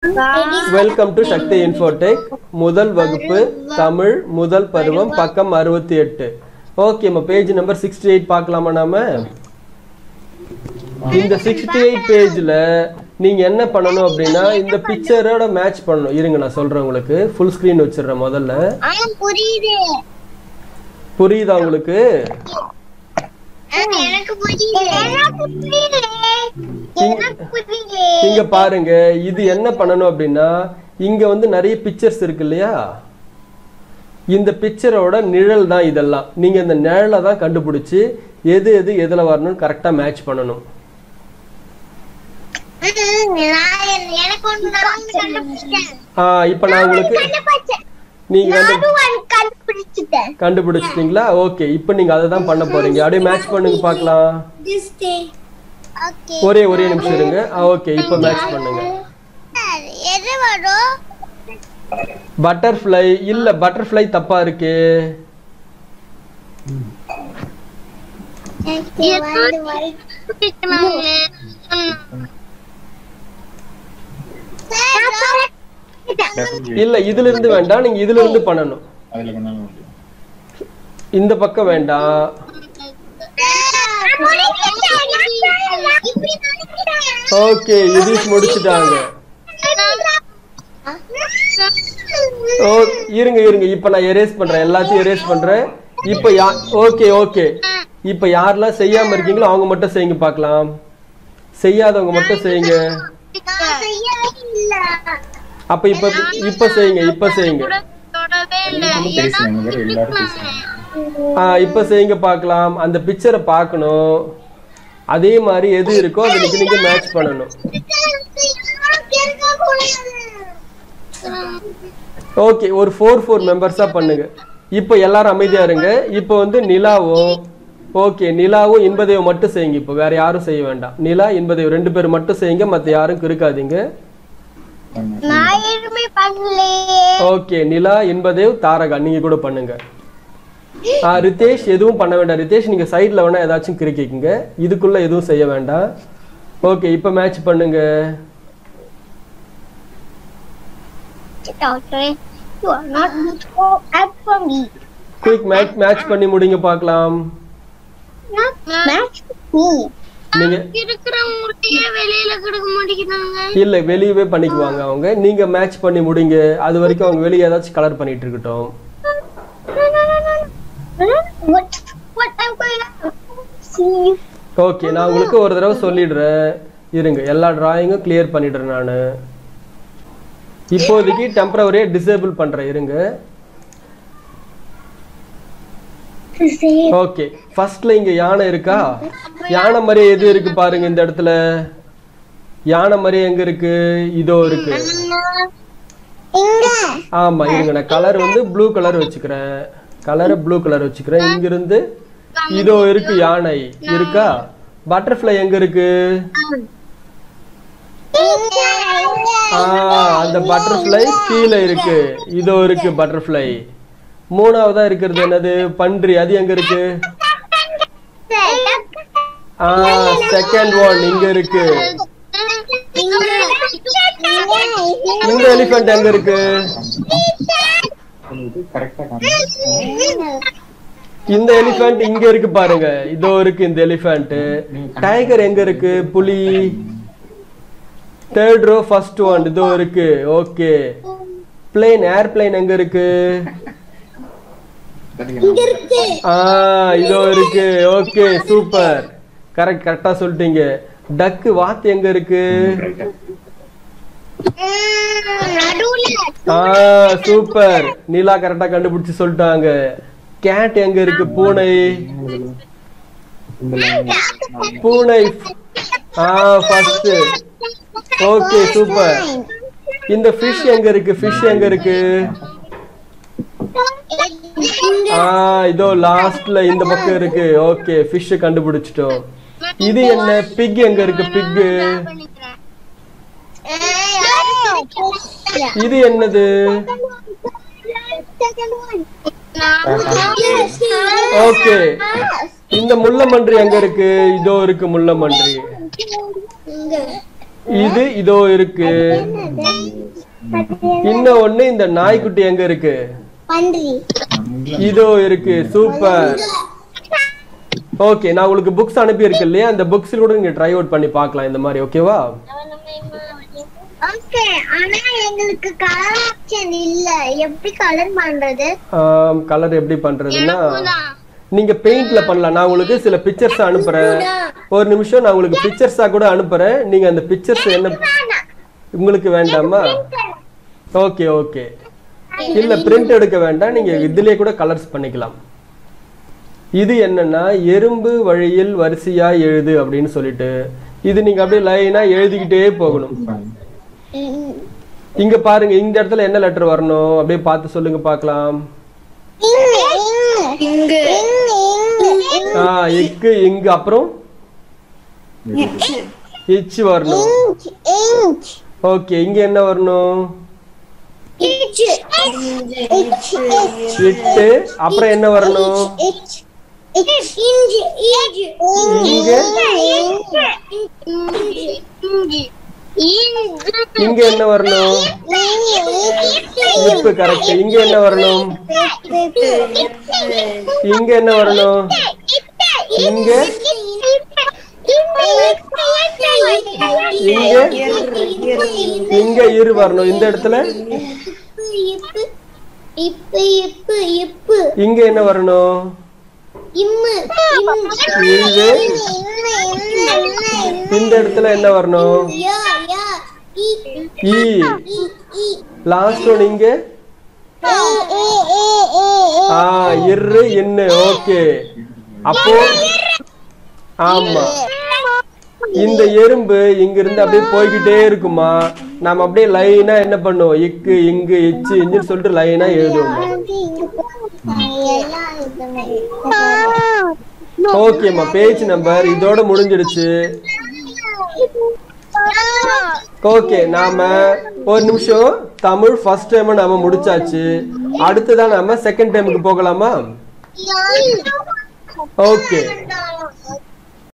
Welcome to Sakthi Infotech முதல் வகுப்பு தமிழ் முதல் பருவம் பக்கம் அறுபத்தி எட்டு ஓகேம்மா பேஜ் நம்பர் சிக்ஸ்டி எயிட் பார்க்கலாமா நாம இந்த சிக்ஸ்டி எயிட் பேஜ்ல நீங்க என்ன பண்ணணும் அப்படின்னா இந்த பிக்சரோட மேட்ச் பண்ணணும் இருங்க நான் சொல்றேன் உங்களுக்கு ஃபுல் ஸ்கிரீன் வச்சிடுறேன் முதல்ல ஆ புரியுது புரியுதா உங்களுக்கு ஆ, எனக்கு புரியுது எனக்கு புரியுது எனக்கு புரியுது இங்க பாருங்க இது என்ன பண்ணணும் அப்படின்னா இங்க வந்து நிறைய பிக்சர்ஸ் இருக்கு இல்லையா இந்த பிக்சரோட நிழல் தான் இதெல்லாம் நீங்க இந்த நிழலை தான் கண்டுபிடிச்சு எது எது எதுல வரணும்னு கரெக்டா மேட்ச் பண்ணணும் ம், நான் என்- எனக்கு ஒண்ணு நான் கண்டுபிடிச்சிட்டேன் ஆ இப்போ நான் உங்களுக்கு கண்டுபிடிச்சேன் நீங்க வந்து நானும் ஒண்ணு கண்டுபிடிச்சிட்டேன் கண்டுபிடிச்சிட்டீங்களா ஓகே இப்போ நீங்க அதை தான் பண்ண போறீங்க அப்படியே மேட்ச் பண்ணுங்க பார்க்கலாம் ஓகே ஒரே ஒரே நிமிஷம் இருங்க ஓகே இப்போ மேட்ச் பண்ணுங்க எது வரும் பட்டர்ஃப்ளை இல்ல பட்டர்ஃப்ளை தப்பா இருக்கு இல்ல இதுல இருந்து வேண்டாம் நீங்க இதுல இருந்து பண்ணணும் அதுல பண்ணாலும் okay. இந்த பக்கம் வேண்டாம் ஓகே இது முடிச்சிட்டாங்க ஓ இருங்க இருங்க இப்ப நான் எரேஸ் பண்றேன் எல்லாத்தையும் எரேஸ் பண்றேன் இப்ப யா ஓகே ஓகே இப்ப யாரெல்லாம் செய்யாம இருக்கீங்களோ அவங்க மட்டும் செய்யுங்க பார்க்கலாம் செய்யாதவங்க மட்டும் செய்யுங்க அப்ப இப்ப இப்ப செய்யுங்க இப்ப செய்யுங்க நம்ம பேசுறாங்க வேற எல்லாரும் பேசுறாங்க ஆ இப்ப செய்யுங்க பார்க்கலாம் அந்த பிக்சரை பார்க்கணும் அதே மாதிரி எது இருக்கோ அதை நீங்க நீங்க மேட்ச் பண்ணணும் ஓகே ஒரு ஃபோர் ஃபோர் மெம்பர்ஸா பண்ணுங்க இப்போ எல்லாரும் அமைதியா இருங்க இப்போ வந்து நிலாவும் ஓகே நிலாவும் இன்பதேவ் மட்டும் செய்யுங்க இப்போ வேற யாரும் செய்ய வேண்டாம் நிலா இன்பதேவ் ரெண்டு பேர் மட்டும் செய்யுங்க மத்த யாரும் இருக்காதீங்க நான் எதுவுமே பண்ணலையே ஓகே நிலா இன்பதேவ் தாரகா நீங்க கூட பண்ணுங்க ஆ ரிதேஷ் எதுவும் பண்ண வேண்டாம் ரிதேஷ் நீங்க சைடுல வேணா ஏதாச்சும் கிறுக்கிக்கங்க இதுக்குள்ள எதுவும் செய்ய வேண்டாம் ஓகே இப்போ மேட்ச் பண்ணுங்க Doctor, you are not good for app for me. Quick match match பண்ணி முடிங்க பார்க்கலாம் Not match me. நீங்க இருக்கிறவங்களுடைய வெளியில கொடுக்க மாட்டேங்கிறாங்க இல்ல வெளியவே பண்ணிக்குவாங்க அவங்க நீங்க மேட்ச் பண்ணி முடிங்க அது வரைக்கும் அவங்க வெளியே ஏதாச்சும் கலர் பண்ணிட்டு இருக்கட்டும் What? What I'm going to see you. Okay நான் உங்களுக்கு ஒரு தடவை சொல்லிடுறேன் இருங்க எல்லா டிராயிங்கும் கிளியர் பண்ணிடுறேன் நான் இப்போதைக்கு டெம்பரவரியா டிசேபிள் பண்றேன் இருங்க To say ஓகே ஃபர்ஸ்ட்ல இங்க யானை இருக்கா யானை மாதிரி எது இருக்கு பாருங்க இந்த இடத்துல யானை மாதிரி எங்க இருக்கு இதோ இருக்கு இங்க ஆமா இருங்க நான் கலர் வந்து ப்ளூ கலர் வச்சுக்கிறேன் கலர் ப்ளூ கலர் வச்சுக்கிறேன் இங்க இருந்து இதோ இருக்கு யானை இருக்கா பட்டர்ஃப்ளை எங்க இருக்கு இங்க ஆ அந்த பட்டர்ஃப்ளை கீழே இருக்கு இதோ இருக்கு பட்டர்ஃப்ளை மூணாவதா இருக்கிறது என்னது பன்றி அது எங்க இருக்கு ஆ செகண்ட் ஒன் இங்க இருக்கு இந்த எலிஃபென்ட் எங்க இருக்கு இது கரெக்டா காமிச்சு இந்த எலிஃபென்ட் இங்க இருக்கு பாருங்க இதோ இருக்கு இந்த எலிஃபென்ட் டைகர் எங்க இருக்கு புலி தேர்ட் ரோ ஃபர்ஸ்ட் ஒன் இதோ இருக்கு ஓகே பிளேன் ஏர்பிளேன் எங்க இருக்கு ஆ இதோ இருக்கு ஓகே சூப்பர் கரெக்ட் கரெக்டா சொல்லிட்டீங்க டக்கு வாத்து எங்க இருக்கு நடுவுல ஆ சூப்பர் நீலா கரெக்டா கண்டுபிடிச்சு சொல்லிட்டாங்க கேட் எங்க இருக்கு பூனை இந்த line பூனை ஆ ஃபர்ஸ்ட் ஓகே சூப்பர் இந்த ஃபிஷ் எங்க இருக்கு ஃபிஷ் எங்க இருக்கு ஆ இதோ லாஸ்ட்ல இந்த பக்கம் இருக்கு ஓகே ஃபிஷ் கண்டுபிடிச்சிட்டோம் இது என்ன பிக் எங்க இருக்கு பிக் இது என்னது ஓகே இந்த முள்ளமன்றி எங்க இருக்கு இதோ இருக்கு முள்ளமன்றி இது இதோ இருக்கு இன்னும் ஒண்ணு இந்த நாய்க்குட்டி எங்க இருக்கு பன்றி இதோ இருக்கு சூப்பர் ஓகே நான் உங்களுக்கு புக்ஸ் அனுப்பி இருக்கு இல்லையா அந்த புக்ஸ் கூட நீங்க ட்ரை அவுட் பண்ணி பார்க்கலாம் இந்த மாதிரி ஓகேவா ஓகே ஆனா எங்களுக்கு கலர் ஆப்ஷன் இல்ல எப்படி கலர் பண்றது கலர் எப்படி பண்றதுன்னா நீங்க பெயிண்ட்ல பண்ணலாம் நான் உங்களுக்கு சில பிக்சர்ஸ் அனுப்புறேன் ஒரு நிமிஷம் நான் உங்களுக்கு பிக்சர்ஸா கூட அனுப்புறேன் நீங்க அந்த பிக்சர்ஸ் என்ன உங்களுக்கு வேண்டாமா ஓகே ஓகே இல்ல பிரிண்ட் எடுக்க வேண்டாம் நீங்க இதுலயே கூட கலர்ஸ் பண்ணிக்கலாம் இது என்னன்னா எறும்பு வழியில் வரிசையா எழுது அப்படின்னு சொல்லிட்டு இது நீங்க அப்படியே லைனா எழுதிக்கிட்டே போகணும் இங்க பாருங்க இந்த இடத்துல என்ன லெட்டர் வரணும் அப்படியே பார்த்து சொல்லுங்க பார்க்கலாம் இங்கு ஆ இக்கு இங்கு அப்புறம் இச் வரணும் ஓகே இங்க என்ன வரணும் இட்டு அப்புறம் என்ன வரணும் இங்க இங்க என்ன வரணும் இப்பு கரெக்ட் இங்க என்ன வரணும் இங்க என்ன வரணும் இங்க இங்க இரு வரணும் இந்த இடத்துல இப்பு இப்பு இப்பு இங்க என்ன வரணும் இம்மு இங்கு இந்த இடத்துல என்ன வரணும் யா யா இ ஈ இ இ லாஸ்ட் ஒன் இங்க ஆ இரு இன்னு ஓகே அப்போ ஆமா இந்த எறும்பு இங்க இருந்து அப்படியே போய்கிட்டே இருக்குமா நாம அப்படியே லைனா என்ன பண்ணுவோம் இக்கு இங்கு இச்சு இஞ்சுன்னு சொல்லிட்டு லைனா எழுதுவோம் ஓகேம்மா பேஜ் நம்பர் இதோட முடிஞ்சிடுச்சு ஓகே நாம ஒரு நிமிஷம் தமிழ் ஃபர்ஸ்ட் டைம் நாம முடிச்சாச்சு அடுத்ததான் நாம செகண்ட் டைமுக்கு போகலாமா ஓகே